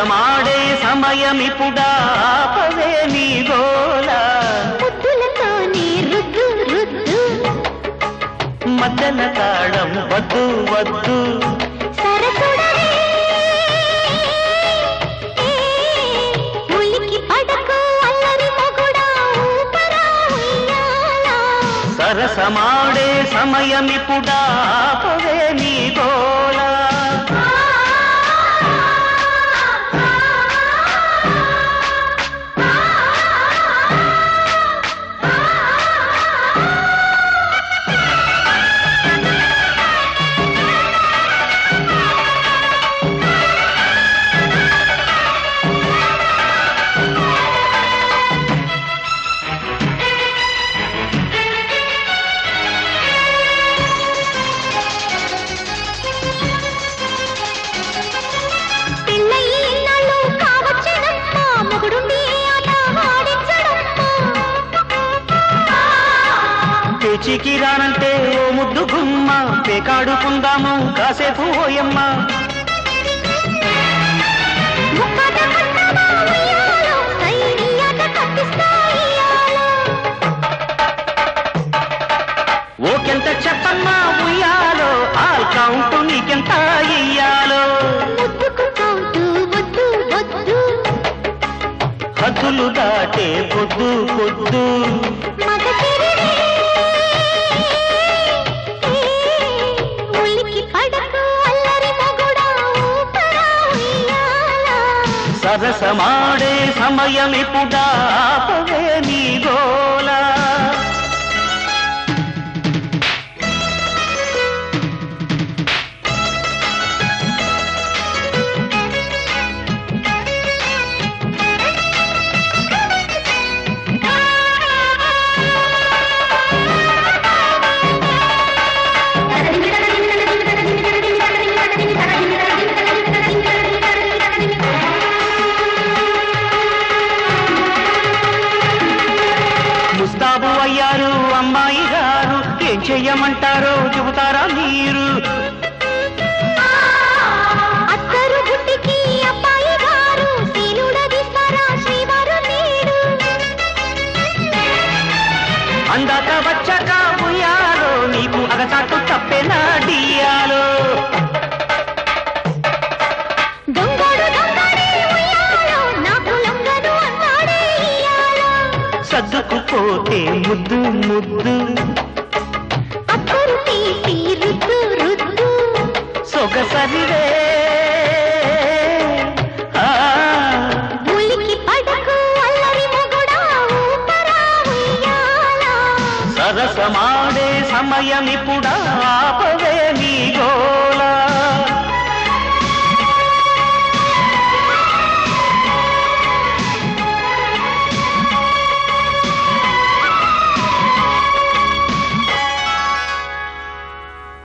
సరసమాడే సమయమిపుడా ఆపవే నీ గోలా ముద్దులతోనే రుద్దు రుద్దు మద్దన తాళం వద్దు వద్దు సరసుడవే ఉలికి పడకు అల్లరి మొగుడా ఊపరా ఉయ్యాలా సరసమాడే సమయమిపుడా ఆపవే నీ గోలా పెళ్ళయి ఇన్నాళ్ళు కావచ్చేనమ్మా మొగుడుండి ఆట ఆడించడమ్మా పేచికి రానంటే ఓ ముద్దు గుమ్మ పేకాడుకుందాము కాసేపు ఓయమ్మ ముక్కాట కట్టమా ఉయ్యాలో సైడి ఆట కట్టిస్తా ఇయ్యాలో ఓకెంత చెప్పమ్మా ఉయ్యాలో ఆల్ కౌంట్ నీకెంత ఇయ్యాలో ముద్దుకు కౌటు వద్దు వద్దు హద్దులు దాటే పొద్దు పొద్దు మగ తిరిగే ఉలికి పడకు అల్లరి మొగుడా ఊపరా ఉయ్యాలా సరసమాడే సమయమిపుడా ఆపవే నీ గోలా ముస్తాబు అయ్యారు అమ్మాయి గారు ఏం చెయ్యమంటారో చెబుతారా మీరు అత్తరు గుడ్డికి అబ్బాయి గారు శీలుడదిస్తారా శ్రీవారు నేడు అందాక వచ్చాక ఉయ్యాలో నీకు అగచాటు తప్పేనా డియాలో దొంగడు దొంగడే ఉయ్యాలో నాకు లొంగను అన్నాడే ఇయ్యాలో సర్దుకుపోతే ముద్దు ముద్దు